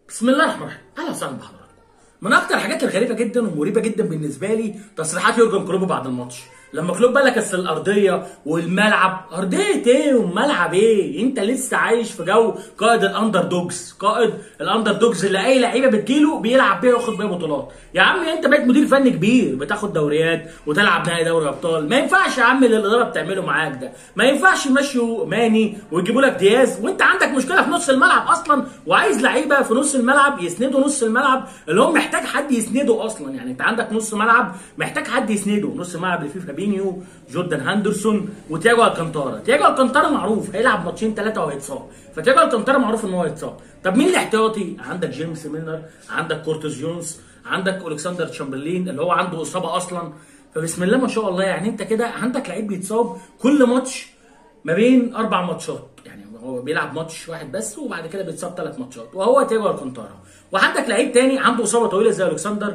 بسم الله الرحمن الرحيم اهلا وسهلا بحضراتكم من اكتر الحاجات الغريبه جدا ومريبه جدا بالنسبه لي تصريحات يورجن كلوب بعد الماتش لما كلوب قال لك اصل الارضيه والملعب ارضيه ايه وملعب ايه انت لسه عايش في جو قائد الاندر دوجز قائد الاندر دوجز اللي اي لعيبه بتجيله بيلعب بيها وياخد بيها بطولات يا عم انت بقيت مدير فني كبير بتاخد دوريات وتلعب نهائي دوري ابطال ما ينفعش يا عم اللي الاداره بتعمله معاك ده ما ينفعش يمشوا ماني ويجيبوا لك دياز وانت عندك مشكله في نص الملعب اصلا وعايز لعيبه في نص الملعب يسندوا نص الملعب اللي هو محتاج حد يسنده اصلا يعني انت عندك نص ملعب محتاج حد يسنده نص الملعب اللي فيه فابينيو جوردان هاندرسون وتياجو الكانتارا تياجو الكانتارا معروف هيلعب ماتشين ثلاثه وهيتصاب فتياجو الكانتارا معروف ان هو هيتصاب طب مين الاحتياطي عندك جيمس ميلنر عندك كورتز جونز عندك الكسندر تشامبرلين اللي هو عنده اصابه اصلا فبسم الله ما شاء الله يعني انت كده عندك لعيب بيتصاب كل ماتش ما بين اربع ماتشات يعني هو بيلعب ماتش واحد بس وبعد كده بيتصاب ثلاث ماتشات وهو تيجو الكانتارا وعندك لعيب تاني عنده اصابه طويله زي الكسندر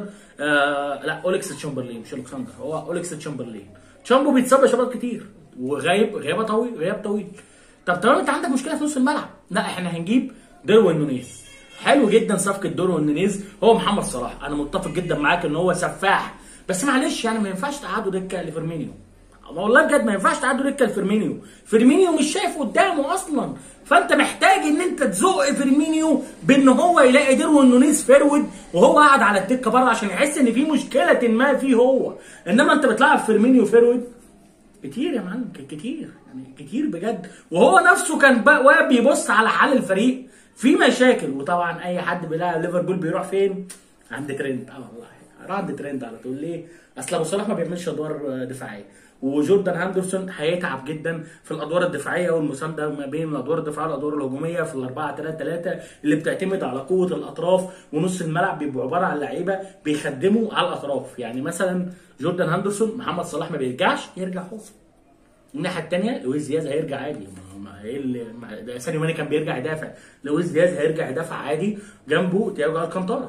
آه لا اوليكس تشامبرلين مش الكسندر هو اوليكس تشامبرلين تشامبو بيتصاب يا شباب كتير وغايب غيابه طويل غياب طويل طب طالما انت عندك مشكله في نص الملعب لا احنا هنجيب دروين نونيز حلو جدا صفقه دروين نونيز هو محمد صلاح انا متفق جدا معاك ان هو سفاح بس معلش يعني ما ينفعش تعادوا دكه لفيرمينيو والله بجد ما ينفعش تعادوا دكه لفيرمينيو فيرمينيو مش شايف قدامه اصلا فانت محتاج ان انت تزق فيرمينيو بان هو يلاقي دروين نونيز فيرود وهو قاعد على الدكه بره عشان يحس ان في مشكله ما فيه هو انما انت بتلعب فيرمينيو فيرود كتير يا معلم كتير يعني كتير بجد وهو نفسه كان بقى بيبص على حال الفريق في مشاكل وطبعا اي حد بيلاعب ليفربول بيروح فين عند ترند اه والله راح عند ترند على طول ليه اصل ابو صلاح ما بيعملش ادوار دفاعيه وجوردان هاندرسون هيتعب جدا في الادوار الدفاعيه والمسانده ما بين الادوار الدفاعيه والادوار الهجوميه في الاربعه 3 3 اللي بتعتمد على قوه الاطراف ونص الملعب بيبقوا عباره عن لعيبه بيخدموا على الاطراف يعني مثلا جوردان هاندرسون محمد صلاح ما بيرجعش يرجع هو الناحيه الثانيه لويس دياز هيرجع عادي ما ايه اللي سانيو ماني كان بيرجع يدافع لويس دياز هيرجع يدافع عادي جنبه تياجو الكانتارا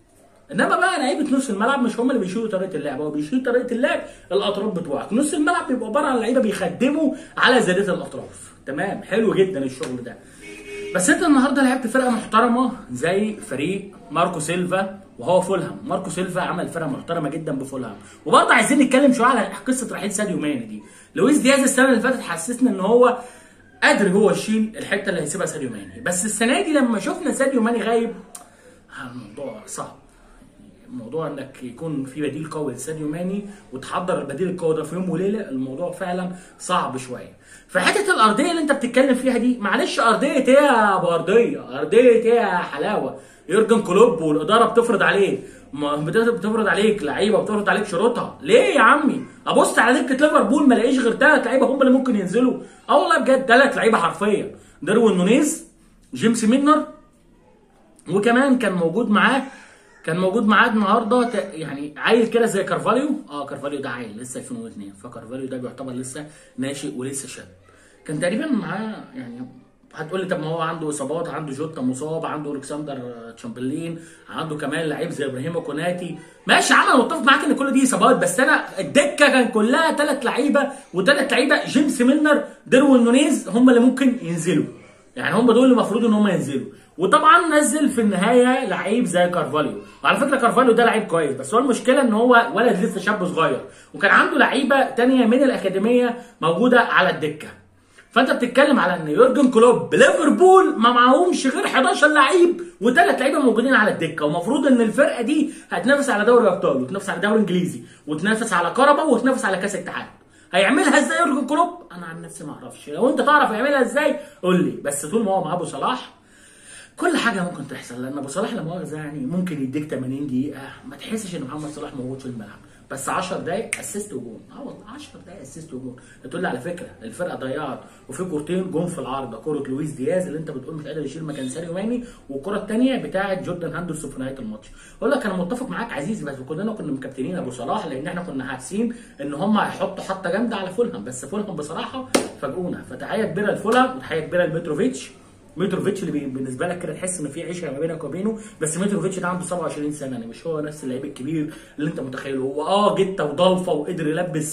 انما بقى لعيبه نص الملعب مش هم اللي بيشيلوا طريقه اللعب هو بيشيل طريقه اللعب الاطراف بتوعك نص الملعب بيبقى عباره عن لعيبه بيخدموا على زياده الاطراف تمام حلو جدا الشغل ده بس انت النهارده لعبت فرقه محترمه زي فريق ماركو سيلفا وهو فولهام ماركو سيلفا عمل فرقه محترمه جدا بفولهام وبرضه عايزين نتكلم شويه على قصه رحيل ساديو ماني دي لويس دياز السنه اللي فاتت حسسنا ان هو قادر هو يشيل الحته اللي هيسيبها ساديو ماني بس السنه دي لما شفنا ساديو ماني غايب الموضوع صعب موضوع انك يكون في بديل قوي لساديو ماني وتحضر البديل القوي ده في يوم وليله الموضوع فعلا صعب شويه فحته الارضيه اللي انت بتتكلم فيها دي معلش ارضيه ايه يا ابو ارضيه ارضيه ايه يا حلاوه يورجن كلوب والاداره بتفرض عليه بتفرض عليك لعيبه بتفرض عليك شروطها ليه يا عمي ابص على دكه ليفربول ما الاقيش غير ثلاث لعيبه هم اللي ممكن ينزلوا اه والله بجد ثلاث لعيبه حرفيا داروين نونيز جيمس مينر وكمان كان موجود معاه كان موجود معاه النهارده يعني عيل كده زي كارفاليو اه كارفاليو ده عيل لسه 2002 فكارفاليو ده بيعتبر لسه ناشئ ولسه شاب كان تقريبا معاه يعني هتقول لي طب ما هو عنده اصابات عنده جوتا مصاب عنده الكسندر تشامبرلين عنده كمان لعيب زي ابراهيم كوناتي ماشي عمل متفق معاك ان كل دي اصابات بس انا الدكه كان كلها ثلاث لعيبه وثلاث لعيبه جيمس ميلنر ديروين نونيز هم اللي ممكن ينزلوا يعني هم دول اللي المفروض ان هم ينزلوا وطبعا نزل في النهايه لعيب زي كارفاليو وعلى فكره كارفاليو ده لعيب كويس بس هو المشكله ان هو ولد لسه شاب صغير وكان عنده لعيبه تانية من الاكاديميه موجوده على الدكه فانت بتتكلم على ان يورجن كلوب ليفربول ما معهمش غير 11 لعيب وثلاث لعيبه موجودين على الدكه ومفروض ان الفرقه دي هتنافس على دوري ابطال وتنافس على دوري انجليزي وتنافس على كهرباء وتنافس على كاس الاتحاد هيعملها ازاي يورجن كلوب انا عن نفسي ما اعرفش لو انت تعرف يعملها ازاي قول لي بس طول ما هو مع ابو صلاح كل حاجه ممكن تحصل لان ابو صلاح لا مؤاخذه يعني ممكن يديك 80 دقيقه ما تحسش ان محمد صلاح موجود في الملعب بس 10 دقايق اسيست وجون اه والله 10 دقايق اسيست وجون تقول لي على فكره الفرقه ضيعت وفي كورتين جون في العارضه كوره لويس دياز اللي انت بتقول مش قادر يشيل مكان ساريو ماني والكره الثانيه بتاعه جوردان هاندرسون في نهايه الماتش اقول لك انا متفق معاك عزيزي بس كلنا كنا مكابتنين ابو صلاح لان احنا كنا حاسين ان هم هيحطوا حطه جامده على فولهام بس فولهام بصراحه فاجئونا فتحيه كبيره لفولهام وتحيه كبيره لمتروفيتش متروفيتش اللي بالنسبه لك كده تحس ان في عشره ما بينك وبينه بس متروفيتش ده عنده 27 سنه يعني مش هو نفس اللعيب الكبير اللي انت متخيله هو اه جته وضلفه وقدر يلبس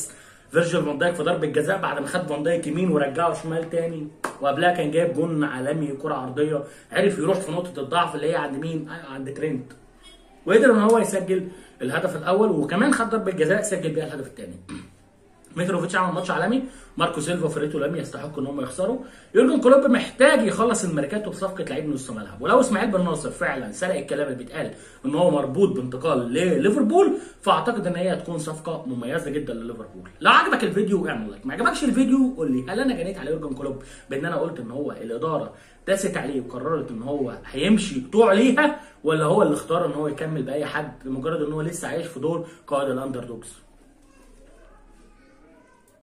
فيرجيل فان دايك في ضربه جزاء بعد ما خد فان دايك يمين ورجعه شمال تاني وقبلها كان جايب جون عالمي كره عرضيه عرف يروح في نقطه الضعف اللي هي عند مين؟ أيوة، عند ترينت وقدر ان هو يسجل الهدف الاول وكمان خد ضربه جزاء سجل بيها الهدف الثاني متروفيتش عمل ماتش عالمي ماركو سيلفا وفريقه لم يستحقوا ان هم يخسروا يورجن كلوب محتاج يخلص الميركاتو بصفقه لعيب نص ملعب ولو اسماعيل بن ناصر فعلا سرق الكلام اللي بيتقال ان هو مربوط بانتقال لليفربول فاعتقد ان هي هتكون صفقه مميزه جدا لليفربول لو عجبك الفيديو اعمل لايك ما عجبكش الفيديو قول لي هل انا جنيت على يورجن كلوب بان انا قلت ان هو الاداره داست عليه وقررت ان هو هيمشي طوع ليها ولا هو اللي اختار ان هو يكمل باي حد لمجرد ان هو لسه عايش في دور قائد الاندر دوجز